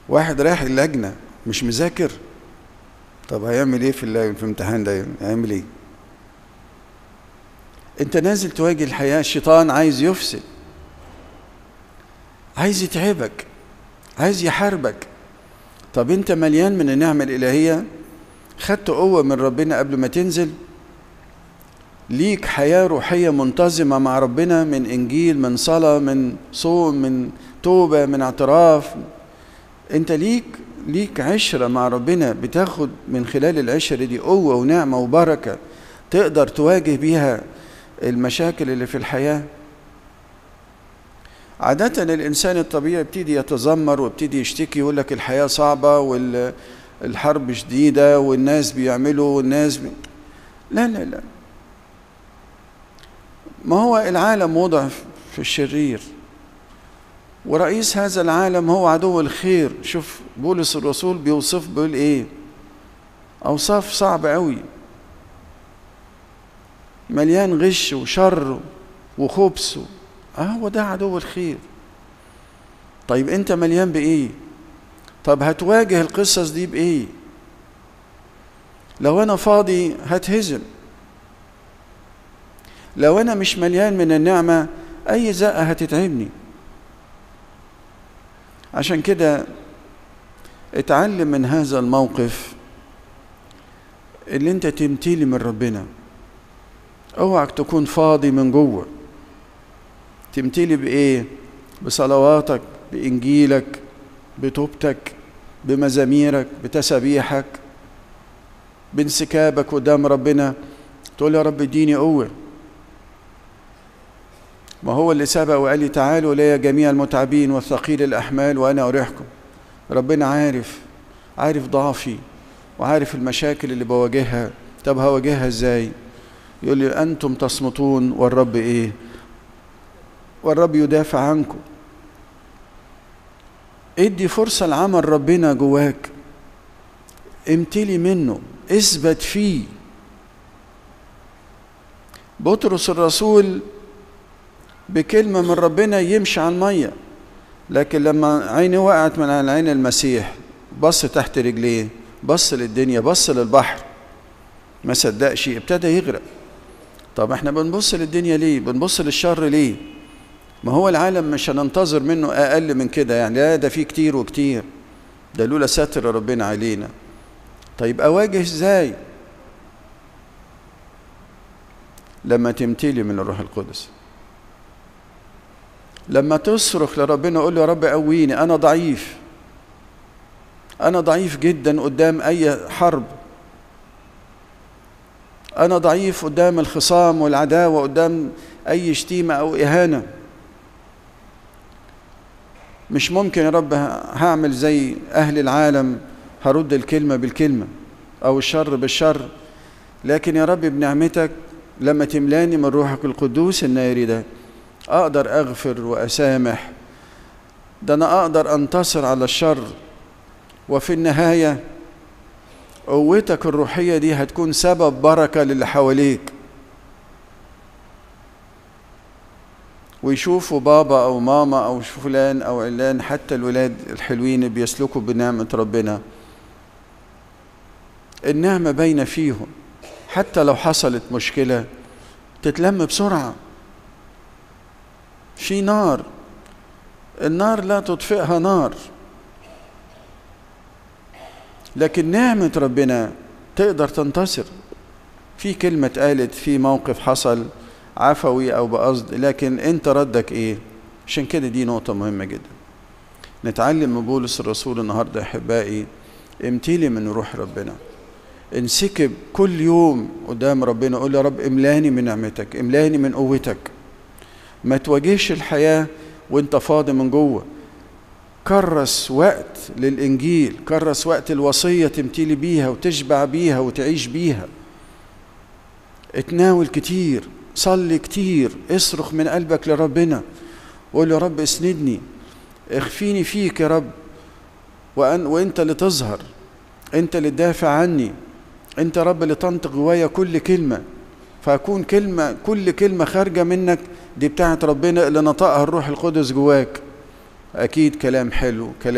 واحد رايح اللجنة مش مذاكر طب هيعمل ايه في ال- في الامتحان ده هيعمل ايه انت نازل تواجه الحياة الشيطان عايز يفسد عايز يتعبك عايز يحاربك طب انت مليان من النعمة الإلهية خدت قوة من ربنا قبل ما تنزل ليك حياة روحية منتظمة مع ربنا من إنجيل من صلاة من صوم من توبة من اعتراف انت ليك ليك عشرة مع ربنا بتاخد من خلال العشرة دي قوة ونعمة وبركة تقدر تواجه بيها المشاكل اللي في الحياة عادة الإنسان الطبيعي يبتدي يتذمر ويبتدي يشتكي يقول لك الحياة صعبة والحرب شديدة والناس بيعملوا والناس بي... لا لا لا ما هو العالم وضع في الشرير ورئيس هذا العالم هو عدو الخير شوف بولس الرسول بيوصف بيقول ايه اوصاف صعبة قوي مليان غش وشر وخبث اه هو ده عدو الخير طيب انت مليان بايه طب هتواجه القصص دي بايه لو انا فاضي هتهزم لو انا مش مليان من النعمه اي زقه هتتعبني عشان كده اتعلم من هذا الموقف اللي انت تمتلي من ربنا اوعك تكون فاضي من جوه تمتلي بايه بصلواتك بانجيلك بتوبتك بمزاميرك بتسابيحك بانسكابك قدام ربنا تقول يا رب اديني قوه ما هو اللي سبق وقال لي تعالوا لي جميع المتعبين والثقيل الأحمال وأنا أريحكم ربنا عارف عارف ضعفي وعارف المشاكل اللي بواجهها طب هواجهها ازاي يقول لي أنتم تصمتون والرب إيه والرب يدافع عنكم ادي فرصة لعمل ربنا جواك امتلي منه اثبت فيه بطرس الرسول بكلمة من ربنا يمشي على المية لكن لما عيني وقعت من على عين المسيح بص تحت رجليه بص للدنيا بص للبحر ما صدقش ابتدى يغرق طب احنا بنبص للدنيا ليه بنبص للشر ليه ما هو العالم مش هننتظر منه اقل من كده يعني لا ده فيه كتير وكتير ده لولا ستر ربنا علينا طيب اواجه ازاي لما تمتلي من الروح القدس لما تصرخ لربنا قول له يا رب قويني انا ضعيف انا ضعيف جدا قدام اي حرب انا ضعيف قدام الخصام والعداوه قدام اي شتيمه او اهانه مش ممكن يا رب هعمل زي اهل العالم هرد الكلمه بالكلمه او الشر بالشر لكن يا رب بنعمتك لما تملاني من روحك القدوس الناري ده اقدر اغفر واسامح ده انا اقدر انتصر على الشر وفي النهايه قوتك الروحيه دي هتكون سبب بركه للي حواليك ويشوفوا بابا او ماما او فلان او علان حتى الولاد الحلوين بيسلكوا بنعمه ربنا النعمه باينه فيهم حتى لو حصلت مشكله تتلم بسرعه في نار النار لا تطفئها نار لكن نعمة ربنا تقدر تنتصر في كلمة اتقالت في موقف حصل عفوي أو بقصد لكن أنت ردك إيه عشان كده دي نقطة مهمة جدا نتعلم من بولس الرسول النهاردة أحبائي امتلي من روح ربنا انسكب كل يوم قدام ربنا قول يا رب املاني من نعمتك املاني من قوتك ما تواجهش الحياة وانت فاضي من جوه كرس وقت للإنجيل كرس وقت الوصية تمتلي بيها وتشبع بيها وتعيش بيها اتناول كتير صلي كتير اصرخ من قلبك لربنا قول يا رب اسندني اخفيني فيك يا رب وأن وانت اللي تظهر انت اللي تدافع عني انت رب اللي تنطق جوايا كل كلمه فاكون كلمه كل كلمه خارجه منك دي بتاعت ربنا اللي نطقها الروح القدس جواك اكيد كلام حلو كلام